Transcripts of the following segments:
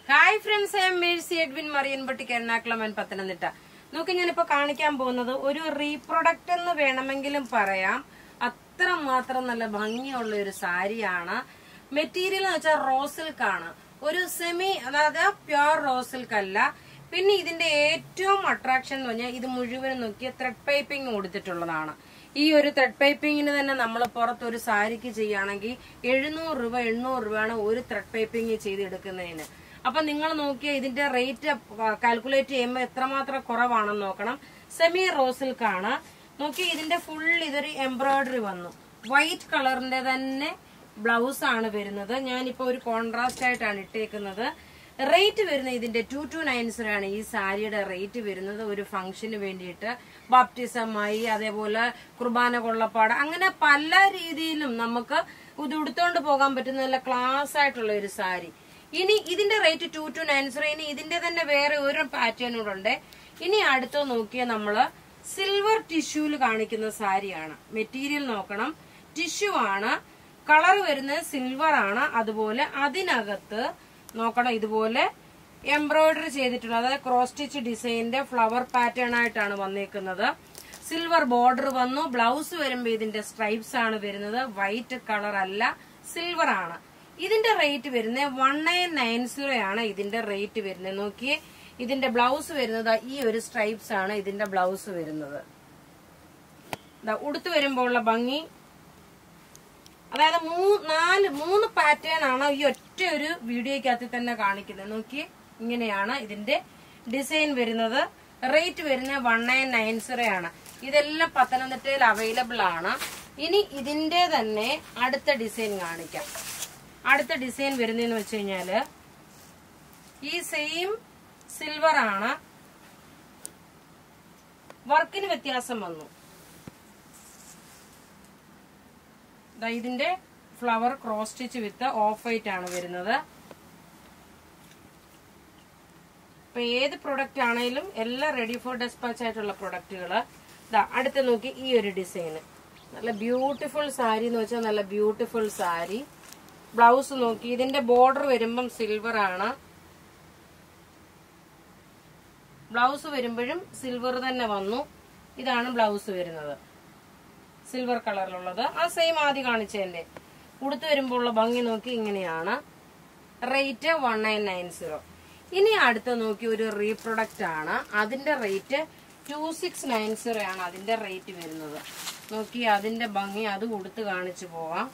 hi friends I am Mercy Edwin മറിയൻപട്ടിക്ക് എറണാകുളം പത്തനംതിട്ട നോക്കി ഞാനിപ്പോ കാണിക്കാൻ പോകുന്നത് ഒരു റീപ്രൊഡക്റ്റ് എന്ന് വേണമെങ്കിലും പറയാം അത്ര മാത്രം നല്ല ഭംഗിയുള്ള ഒരു സാരിയാണ് മെറ്റീരിയൽ എന്ന് വെച്ചാൽ റോ സിൽക്ക് ആണ് ഒരു സെമി അതായത് പ്യുർ റോ സിൽക്ക് അല്ല പിന്നെ ഇതിന്റെ ഏറ്റവും അട്രാക്ഷൻ എന്ന് പറഞ്ഞാൽ ഇത് മുഴുവനും നോക്കിയ ത്രെഡ് പൈപ്പിംഗ് കൊടുത്തിട്ടുള്ളതാണ് ഈ ഒരു ത്രെഡ് പൈപ്പിങ്ങിന് തന്നെ നമ്മൾ പുറത്ത് ഒരു സാരിക്ക് ചെയ്യുകയാണെങ്കിൽ എഴുന്നൂറ് രൂപ എണ്ണൂറ് രൂപയാണ് ഒരു ത്രെഡ് പൈപ്പിംഗ് ചെയ്തെടുക്കുന്നതിന് അപ്പൊ നിങ്ങൾ നോക്കിയ ഇതിന്റെ റേറ്റ് കാൽക്കുലേറ്റ് ചെയ്യുമ്പോൾ എത്രമാത്രം കുറവാണെന്ന് നോക്കണം സെമി റോസിൽക്കാണ് നോക്കി ഇതിന്റെ ഫുൾ ഇതൊരു എംബ്രോയിഡറി വന്നു വൈറ്റ് കളറിന്റെ തന്നെ ബ്ലൗസ് ആണ് വരുന്നത് ഞാനിപ്പോ ഒരു കോൺട്രാസ്റ്റ് ആയിട്ടാണ് ഇട്ടേക്കുന്നത് റേറ്റ് വരുന്നത് ഇതിന്റെ ടു ടു നയൻ ആണ് ഈ സാരിയുടെ റേറ്റ് വരുന്നത് ഒരു ഫംഗ്ഷന് വേണ്ടിയിട്ട് ബാപ്റ്റിസമായി അതേപോലെ കുർബാന കൊള്ളപ്പാട് അങ്ങനെ പല രീതിയിലും നമുക്ക് ഇത് ഉടുത്തോണ്ട് പോകാൻ പറ്റുന്ന നല്ല ക്ലാസ് ആയിട്ടുള്ള ഒരു സാരി ഇനി ഇതിന്റെ rate two two nine zero ഇനി ഇതിന്റെ തന്നെ വേറെ ഒരു പാറ്റേൺ കൂടെ ഉണ്ട് ഇനി അടുത്ത് നോക്കിയാൽ നമ്മള് സിൽവർ ടിഷ്യൂല് കാണിക്കുന്ന സാരിയാണ് മെറ്റീരിയൽ നോക്കണം ടിഷ്യൂ ആണ് കളർ വരുന്നത് സിൽവർ ആണ് അതുപോലെ അതിനകത്ത് നോക്കണം ഇതുപോലെ എംബ്രോയിഡറി ചെയ്തിട്ടുള്ള അതായത് ക്രോസ് സ്റ്റിച്ച് ഡിസൈനിന്റെ ഫ്ലവർ പാറ്റേൺ ആയിട്ടാണ് വന്നേക്കുന്നത് സിൽവർ ബോർഡർ വന്നു ബ്ലൗസ് വരുമ്പോൾ ഇതിന്റെ സ്ട്രൈപ്സ് ആണ് വരുന്നത് വൈറ്റ് കളർ അല്ല സിൽവർ ആണ് ഇതിന്റെ റേറ്റ് വരുന്നത് വൺ നയൻ നയൻ സീറോ ആണ് ഇതിന്റെ റേറ്റ് വരുന്നത് നോക്കിയേ ഇതിന്റെ ബ്ലൗസ് വരുന്നത് ഈ ഒരു സ്ട്രൈപ്സ് ആണ് ഇതിന്റെ ബ്ലൗസ് വരുന്നത് ദാ ഉടുത്തു വരുമ്പോൾ ഉള്ള ഭംഗി അതായത് മൂ നാല് മൂന്ന് പാറ്റേൺ ആണ് ഈ ഒറ്റ ഒരു വീഡിയോക്കകത്ത് തന്നെ കാണിക്കുന്നത് നോക്കി ഇങ്ങനെയാണ് ഇതിന്റെ ഡിസൈൻ വരുന്നത് റേറ്റ് വരുന്നത് വൺ നയൻ നയൻ സീറോ ആണ് ഇതെല്ലാം പത്തനംതിട്ടയിൽ അവൈലബിൾ ആണ് ഇനി ഇതിന്റെ തന്നെ അടുത്ത ഡിസൈൻ കാണിക്കാം അടുത്ത ഡിസൈൻ വരുന്നതെന്ന് വെച്ച് കഴിഞ്ഞാല് ഈ സെയിം സിൽവർ ആണ് വർക്കിന് വ്യത്യാസം വന്നു ദാ ഇതിന്റെ flower cross stitch with off white ആണ് വരുന്നത് ഇപ്പൊ ഏത് പ്രൊഡക്റ്റ് ആണെങ്കിലും എല്ലാം റെഡി ഫോർ ഡെസ്പാച്ച് ആയിട്ടുള്ള പ്രൊഡക്റ്റുകള് ഇതാ അടുത്ത് നോക്കി ഈ ഒരു ഡിസൈൻ നല്ല ബ്യൂട്ടിഫുൾ സാരി എന്ന് വെച്ചാൽ നല്ല ബ്യൂട്ടിഫുൾ സാരി ബ്ലൗസ് നോക്കി ഇതിന്റെ ബോർഡർ വരുമ്പം സിൽവർ ആണ് ബ്ലൗസ് വരുമ്പോഴും സിൽവർ തന്നെ വന്നു ഇതാണ് ബ്ലൗസ് വരുന്നത് സിൽവർ കളറിലുള്ളത് ആ സെയിം ആദ്യം കാണിച്ചതിന്റെ ഉടുത്ത് വരുമ്പോൾ ഉള്ള ഭംഗി നോക്കി ഇങ്ങനെയാണ് rate one nine nine zero ഇനി അടുത്ത നോക്കി ഒരു റീപ്രൊഡക്റ്റ് ആണ് അതിന്റെ rate two six nine zero ആണ് അതിന്റെ റേറ്റ് വരുന്നത് നോക്കി അതിന്റെ ഭംഗി അത് ഉടുത്ത് കാണിച്ചു പോവാം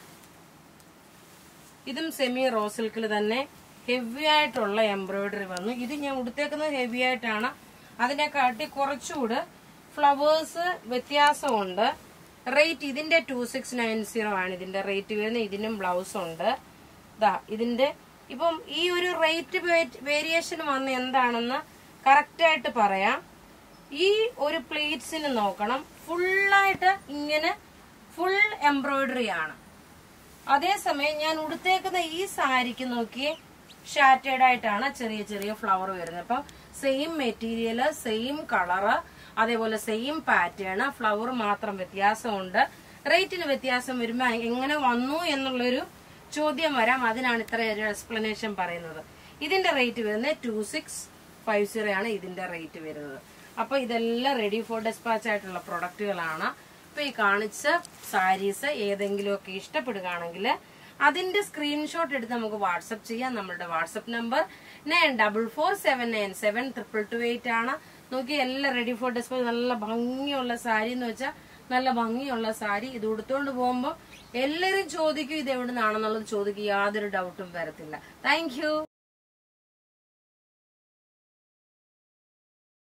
ഇതും സെമി റോ സിൽക്കിൽ തന്നെ ഹെവി ആയിട്ടുള്ള എംബ്രോയിഡറി വന്നു ഇത് ഞാൻ ഉടുത്തേക്കുന്നത് ഹെവി ആയിട്ടാണ് അതിനെ കാട്ടി കുറച്ചുകൂടെ ഫ്ലവേഴ്സ് വ്യത്യാസമുണ്ട് റേറ്റ് ഇതിന്റെ ടു സിക്സ് നയൻ സീറോ ആണ് ഇതിന്റെ റേറ്റ് വരുന്നത് ഇതിനും ബ്ലൗസ് ഉണ്ട് ദാ ഇതിന്റെ ഇപ്പം ഈ ഒരു റേറ്റ് വേരിയേഷൻ വന്ന് എന്താണെന്ന് കറക്റ്റ് ആയിട്ട് പറയാം ഈ ഒരു പ്ലേറ്റ്സിന് നോക്കണം ഫുള്ളായിട്ട് ഇങ്ങനെ ഫുൾ എംബ്രോയിഡറി ആണ് അതേസമയം ഞാൻ ഉടുത്തേക്കുന്ന ഈ സാരിക്ക് നോക്കിയേ ഷാറ്റേഡ് ആയിട്ടാണ് ചെറിയ ചെറിയ ഫ്ലവർ വരുന്നത് അപ്പൊ സെയിം മെറ്റീരിയൽ സെയിം കളറ് അതേപോലെ സെയിം പാറ്റേൺ ഫ്ലവർ മാത്രം വ്യത്യാസമുണ്ട് റേറ്റിന് വ്യത്യാസം വരുമ്പോൾ എങ്ങനെ വന്നു എന്നുള്ളൊരു ചോദ്യം വരാം അതിനാണ് ഇത്ര ഒരു എക്സ്പ്ലനേഷൻ പറയുന്നത് ഇതിന്റെ റേറ്റ് വരുന്നത് ടു സിക്സ് ഫൈവ് സീറോ ആണ് ഇതിന്റെ റേറ്റ് വരുന്നത് അപ്പൊ ഇതെല്ലാം റെഡി ഫോർ ഡെസ്പാച്ച് ആയിട്ടുള്ള പ്രൊഡക്റ്റുകളാണ് ഇപ്പൊ ഈ കാണിച്ച സാരീസ് ഏതെങ്കിലുമൊക്കെ ഇഷ്ടപ്പെടുകയാണെങ്കിൽ അതിന്റെ സ്ക്രീൻഷോട്ട് എടുത്ത് നമുക്ക് വാട്സപ്പ് ചെയ്യാം നമ്മുടെ WhatsApp number nine double four seven nine seven triple two eight ആണ് നോക്കി എല്ലാം റെഡി ഫോർ ഡെസ്പാച്ച് നല്ല ഭംഗിയുള്ള സാരി എന്ന് വെച്ചാൽ നല്ല ഭംഗിയുള്ള സാരി ഇത് ഉടുത്തോണ്ട് പോകുമ്പോൾ എല്ലാവരും ചോദിക്കും ഇത് എവിടെ നിന്നാണെന്നുള്ളത് ചോദിക്കും യാതൊരു ഡൗട്ടും വരത്തില്ല താങ്ക്